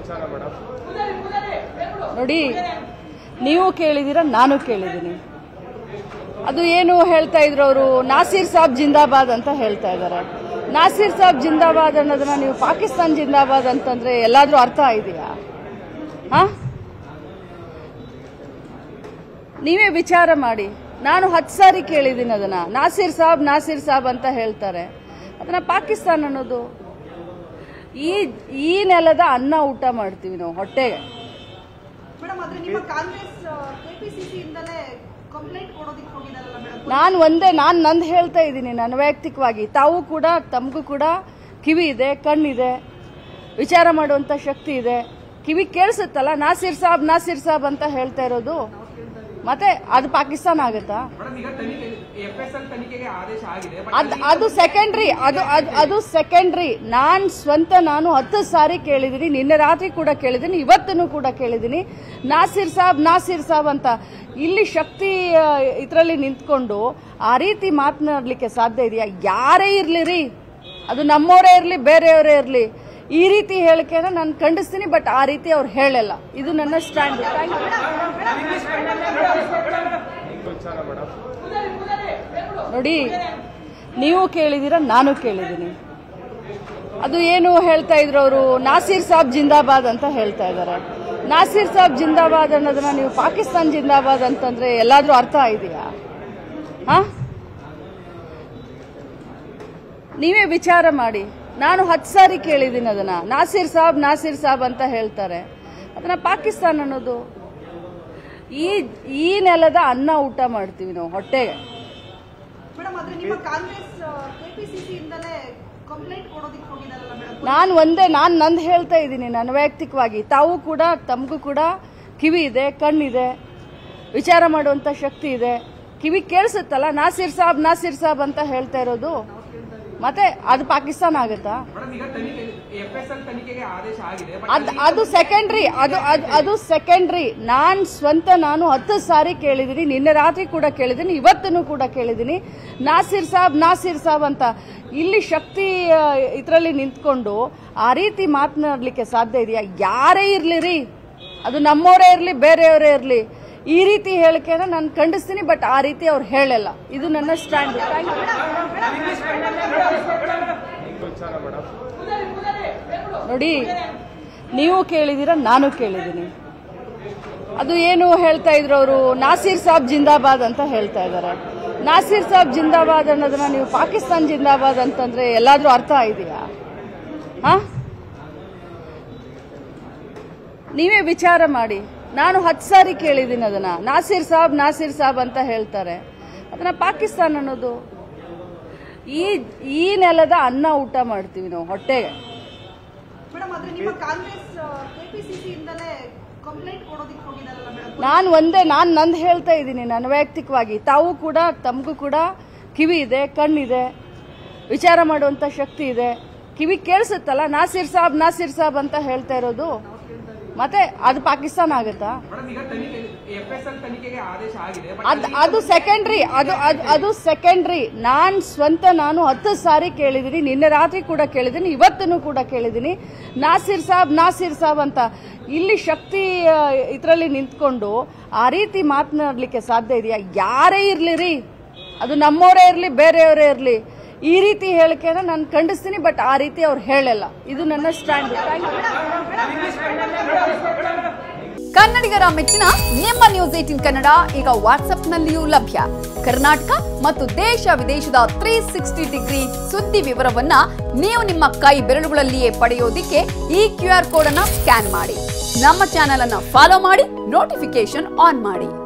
ವಿಚಾರ ಮೇಡಮ್ ನೋಡಿ ನೀವು ಕೇಳಿದ್ದೀರ ನಾನು ಕೇಳಿದ್ದೀನಿ ಅದು ಏನು ಹೇಳ್ತಾ ಇದ್ರು ಅವರು ನಾಸೀರ್ ಸಾಬ್ ಜಿಂದಾಬಾದ್ ಅಂತ ಹೇಳ್ತಾ ಇದ್ದಾರೆ ನಾಸೀರ್ ಸಾಬ್ ಜಿಂದಾಬಾದ್ ಅನ್ನೋದನ್ನ ನೀವು ಪಾಕಿಸ್ತಾನ್ ಜಿಂದಾಬಾದ್ ಅಂತಂದ್ರೆ ಎಲ್ಲಾದ್ರೂ ಅರ್ಥ ಇದೆಯಾ ಹಾ ನೀವೇ ವಿಚಾರ ಮಾಡಿ ನಾನು ಹತ್ತು ಸಾರಿ ಕೇಳಿದ್ದೀನಿ ಅದನ್ನ ನಾಸೀರ್ ಸಾಬ್ ನಾಸೀರ್ ಸಾಬ್ ಅಂತ ಹೇಳ್ತಾರೆ ಅದನ್ನ ಪಾಕಿಸ್ತಾನ್ ಅನ್ನೋದು ಈ ಈ ನೆಲದ ಅನ್ನ ಊಟ ಮಾಡ್ತೀವಿ ನಾವು ಹೊಟ್ಟೆಗೆ ಮೇಡಮ್ ಆದ್ರೆ ನಿಮ್ಮ ಕಾಂಗ್ರೆಸ್ ಕೆಪಿಸಿಸಿ ಇಂದಲೇ ಕಂಪ್ಲೇಂಟ್ ಕೊಡೋದಕ್ಕೆ ಹೋಗಿದಾರಲ್ಲ ಮೇಡಮ್ ನಾನು ಒಂದೇ ನಾನು ನಂದು ಹೇಳ್ತಾ ಇದ್ದೀನಿ ನಾನು ವೈಯಕ್ತಿಕವಾಗಿ ತಾವು ಕೂಡ ತಮಗೂ ಕೂಡ ಕಿವಿ ಇದೆ ಕಣ್ಣಿದೆ ವಿಚಾರ ಮಾಡುವಂತ ಶಕ್ತಿ ಇದೆ ಕಿವಿ ಕೇಳಿಸುತ್ತಲ್ಲ ನಾಸಿರ್ ಸಾಬ್ ನಾಸಿರ್ ಸಾಬ್ ಅಂತ ಹೇಳ್ತಾ ಇರೋದು ಮತ್ತೆ ಅದು ಪಾಕಿಸ್ತಾನ ಆಗುತ್ತಾ ಮೇಡಮ್ ಈಗ ತನಿಖೆ ಎಫ್ ಎಸ್ ಎಲ್ ತನಿಖೆಗೆ ಆದೇಶ ಆಗಿದೆ ಬಟ್ ಅದ್ ಅದು ಸೆಕೆಂಡ್ರಿ ಅದು ಅದು ಅದು ಸೆಕೆಂಡ್ರಿ ನಾನ್ ಸ್ವಂತ ನಾನು ಹತ್ತು ಸಾರಿ ಕೇಳಿದ್ದೀನಿ ನಿನ್ನೆ ರಾತ್ರಿ ಕೂಡ ಕೇಳಿದ್ದೀನಿ ಇವತ್ತೂ ಕೂಡ ಕೇಳಿದ್ದೀನಿ ನಾಸಿರ್ ಸಾಬ್ ನಾಸಿರ್ ಸಾಬ್ ಅಂತ ಇಲ್ಲಿ ಶಕ್ತಿ ಇದರಲ್ಲಿ ನಿಂತ್ಕೊಂಡು ಆ ರೀತಿ ಮಾತನಾಡ್ಲಿಕ್ಕೆ ಸಾಧ್ಯ ಇದೆಯಾ ಯಾರೇ ಇರ್ಲಿ ರೀ ಅದು ನಮ್ಮವರೇ ಇರಲಿ ಬೇರೆಯವರೇ ಇರಲಿ ಈ ರೀತಿ ಹೇಳಿಕೆನ ನಾನು ಖಂಡಿಸ್ತೀನಿ ಬಟ್ ಆ ರೀತಿ ಅವ್ರು ಹೇಳಲ್ಲ ಇದು ನನ್ನ ಸ್ಟ್ಯಾಂಡ್ ವಿಚಾರ ಮೇಡಮ್ ನೋಡಿ ನೀವು ಕೇಳಿದ್ದೀರ ನಾನು ಕೇಳಿದ್ದೀನಿ ಅದು ಏನು ಹೇಳ್ತಾ ಇದ್ರು ಅವರು ನಾಸೀರ್ ಸಾಬ್ ಜಿಂದಾಬಾದ್ ಅಂತ ಹೇಳ್ತಾ ಇದ್ದಾರೆ ನಾಸೀರ್ ಸಾಬ್ ಜಿಂದಾಬಾದ್ ಅನ್ನೋದನ್ನ ನೀವು ಪಾಕಿಸ್ತಾನ್ ಜಿಂದಾಬಾದ್ ಅಂತಂದ್ರೆ ಎಲ್ಲಾದ್ರೂ ಅರ್ಥ ಇದೆಯಾ ಹಾ ನೀವೇ ವಿಚಾರ ಮಾಡಿ ನಾನು ಹತ್ತು ಸಾರಿ ಕೇಳಿದ್ದೀನಿ ಅದನ್ನ ನಾಸೀರ್ ಸಾಬ್ ನಾಸೀರ್ ಸಾಬ್ ಅಂತ ಹೇಳ್ತಾರೆ ಅದನ್ನ ಪಾಕಿಸ್ತಾನ್ ಅನ್ನೋದು ಈ ಈ ನೆಲದ ಅನ್ನ ಊಟ ಮಾಡ್ತೀವಿ ನಾವು ಹೊಟ್ಟೆಗೆ ಮೇಡಮ್ ಆದ್ರೆ ನಿಮ್ಮ ಕಾಂಗ್ರೆಸ್ ಕೆಪಿಸಿಸಿ ಇಂದಲೇ ಕಂಪ್ಲೇಂಟ್ ಕೊಡೋದಕ್ಕೆ ಹೋಗಿದಾರಲ್ಲ ಮೇಡಮ್ ನಾನು ಒಂದೇ ನಾನು ನಂದು ಹೇಳ್ತಾ ಇದ್ದೀನಿ ನಾನು ವೈಯಕ್ತಿಕವಾಗಿ ತಾವು ಕೂಡ ತಮಗೂ ಕೂಡ ಕಿವಿ ಇದೆ ಕಣ್ಣಿದೆ ವಿಚಾರ ಮಾಡುವಂತ ಶಕ್ತಿ ಇದೆ ಕಿವಿ ಕೇಳಿಸುತ್ತಲ್ಲ ನಾಸಿರ್ ಸಾಬ್ ನಾಸಿರ್ ಸಾಬ್ ಅಂತ ಹೇಳ್ತಾ ಇರೋದು ಮತ್ತೆ ಅದು ಪಾಕಿಸ್ತಾನ ಆಗುತ್ತಾ ಮೇಡಮ್ ಈಗ ತನಿಖೆ ಎಫ್ ಎಸ್ ಎಲ್ ತನಿಖೆಗೆ ಆದೇಶ ಆಗಿದೆ ಬಟ್ ಅದ್ ಅದು ಸೆಕೆಂಡ್ರಿ ಅದು ಅದು ಅದು ಸೆಕೆಂಡ್ರಿ ನಾನ್ ಸ್ವಂತ ನಾನು ಹತ್ತು ಸಾರಿ ಕೇಳಿದ್ದೀನಿ ನಿನ್ನೆ ರಾತ್ರಿ ಕೂಡ ಕೇಳಿದ್ದೀನಿ ಇವತ್ತೂ ಕೂಡ ಕೇಳಿದ್ದೀನಿ ನಾಸಿರ್ ಸಾಬ್ ನಾಸಿರ್ ಸಾಬ್ ಅಂತ ಇಲ್ಲಿ ಶಕ್ತಿ ಇದರಲ್ಲಿ ನಿಂತ್ಕೊಂಡು ಆ ರೀತಿ ಮಾತನಾಡ್ಲಿಕ್ಕೆ ಸಾಧ್ಯ ಇದೆಯಾ ಯಾರೇ ಇರ್ಲಿ ರೀ ಅದು ನಮ್ಮವರೇ ಇರಲಿ ಬೇರೆಯವರೇ ಇರಲಿ ಈ ರೀತಿ ಹೇಳಿಕೆನ ನಾನು ಖಂಡಿಸ್ತೀನಿ ಬಟ್ ಆ ರೀತಿ ಅವ್ರು ಹೇಳಲ್ಲ ಇದು ನನ್ನ ಸ್ಟ್ಯಾಂಡ್ ವಿಚಾರ ಮೇಡಮ್ ನೋಡಿ ನೀವು ಕೇಳಿದ್ದೀರ ನಾನು ಕೇಳಿದ್ದೀನಿ ಅದು ಏನು ಹೇಳ್ತಾ ಇದ್ರು ಅವರು ನಾಸೀರ್ ಸಾಬ್ ಜಿಂದಾಬಾದ್ ಅಂತ ಹೇಳ್ತಾ ಇದ್ದಾರೆ ನಾಸೀರ್ ಸಾಬ್ ಜಿಂದಾಬಾದ್ ಅನ್ನೋದನ್ನ ನೀವು ಪಾಕಿಸ್ತಾನ್ ಜಿಂದಾಬಾದ್ ಅಂತಂದ್ರೆ ಎಲ್ಲಾದ್ರೂ ಅರ್ಥ ಇದೆಯಾ ಹಾ ನೀವೇ ವಿಚಾರ ಮಾಡಿ ನಾನು ಹತ್ತು ಸಾರಿ ಕೇಳಿದ್ದೀನಿ ಅದನ್ನ ನಾಸೀರ್ ಸಾಬ್ ನಾಸೀರ್ ಸಾಬ್ ಅಂತ ಹೇಳ್ತಾರೆ ಅದನ್ನ ಪಾಕಿಸ್ತಾನ್ ಅನ್ನೋದು ಈ ಈ ನೆಲದ ಅನ್ನ ಊಟ ಮಾಡ್ತೀವಿ ನಾವು ಹೊಟ್ಟೆಗೆ ಮೇಡಮ್ ಆದ್ರೆ ನಿಮ್ಮ ಕಾಂಗ್ರೆಸ್ ಕೆಪಿಸಿಸಿ ಇಂದಲೇ ಕಂಪ್ಲೇಂಟ್ ಕೊಡೋದಕ್ಕೆ ಹೋಗಿದಾರಲ್ಲ ಮೇಡಮ್ ನಾನು ಒಂದೇ ನಾನು ನಂದು ಹೇಳ್ತಾ ಇದ್ದೀನಿ ನಾನು ವೈಯಕ್ತಿಕವಾಗಿ ತಾವು ಕೂಡ ತಮಗೂ ಕೂಡ ಕಿವಿ ಇದೆ ಕಣ್ಣಿದೆ ವಿಚಾರ ಮಾಡುವಂತ ಶಕ್ತಿ ಇದೆ ಕಿವಿ ಕೇಳಿಸುತ್ತಲ್ಲ ನಾಸಿರ್ ಸಾಬ್ ನಾಸಿರ್ ಸಾಬ್ ಅಂತ ಹೇಳ್ತಾ ಇರೋದು ಮತ್ತೆ ಅದು ಪಾಕಿಸ್ತಾನ ಆಗುತ್ತಾ ಮೇಡಮ್ ಈಗ ತನಿಖೆ ಎಫ್ ಎಸ್ ಎಲ್ ತನಿಖೆಗೆ ಆದೇಶ ಆಗಿದೆ ಬಟ್ ಅದ್ ಅದು ಸೆಕೆಂಡ್ರಿ ಅದು ಅದು ಅದು ಸೆಕೆಂಡ್ರಿ ನಾನ್ ಸ್ವಂತ ನಾನು ಹತ್ತು ಸಾರಿ ಕೇಳಿದ್ದೀನಿ ನಿನ್ನೆ ರಾತ್ರಿ ಕೂಡ ಕೇಳಿದ್ದೀನಿ ಇವತ್ತೂ ಕೂಡ ಕೇಳಿದ್ದೀನಿ ನಾಸಿರ್ ಸಾಬ್ ನಾಸಿರ್ ಸಾಬ್ ಅಂತ ಇಲ್ಲಿ ಶಕ್ತಿ ಇದರಲ್ಲಿ ನಿಂತ್ಕೊಂಡು ಆ ರೀತಿ ಮಾತನಾಡ್ಲಿಕ್ಕೆ ಸಾಧ್ಯ ಇದೆಯಾ ಯಾರೇ ಇರ್ಲಿ ರೀ ಅದು ನಮ್ಮವರೇ ಇರಲಿ ಬೇರೆಯವರೇ ಇರಲಿ ಈ ರೀತಿ ಹೇಳಿಕೆನ ನಾನು ಖಂಡಿಸ್ತೀನಿ ಬಟ್ ಆ ರೀತಿ ಅವ್ರು ಹೇಳಲ್ಲ ಇದು ನನ್ನ ಸ್ಟ್ಯಾಂಡ್ ಕನ್ನಡಿಗರ ಮೆಚ್ಚಿನ ನಿಮ್ಮ ನ್ಯೂಸ್ ಏಟಿನ್ ಕನ್ನಡ ಈಗ ವಾಟ್ಸ್ಆಪ್ನಲ್ಲಿಯೂ ಲಭ್ಯ ಕರ್ನಾಟಕ ಮತ್ತು ದೇಶ ವಿದೇಶದ ತ್ರೀ ಸಿಕ್ಸ್ಟಿ ಡಿಗ್ರಿ ಸುದ್ದಿ ವಿವರವನ್ನ ನೀವು ನಿಮ್ಮ ಕೈ ಬೆರಳುಗಳಲ್ಲಿಯೇ ಪಡೆಯೋದಿಕ್ಕೆ ಈ ಕ್ಯೂ ಆರ್ ಕೋಡ್ ಅನ್ನ ಸ್ಕ್ಯಾನ್ ಮಾಡಿ ನಮ್ಮ ಚಾನೆಲ್ ಅನ್ನ ಫಾಲೋ ಮಾಡಿ ನೋಟಿಫಿಕೇಶನ್ ಆನ್ ಮಾಡಿ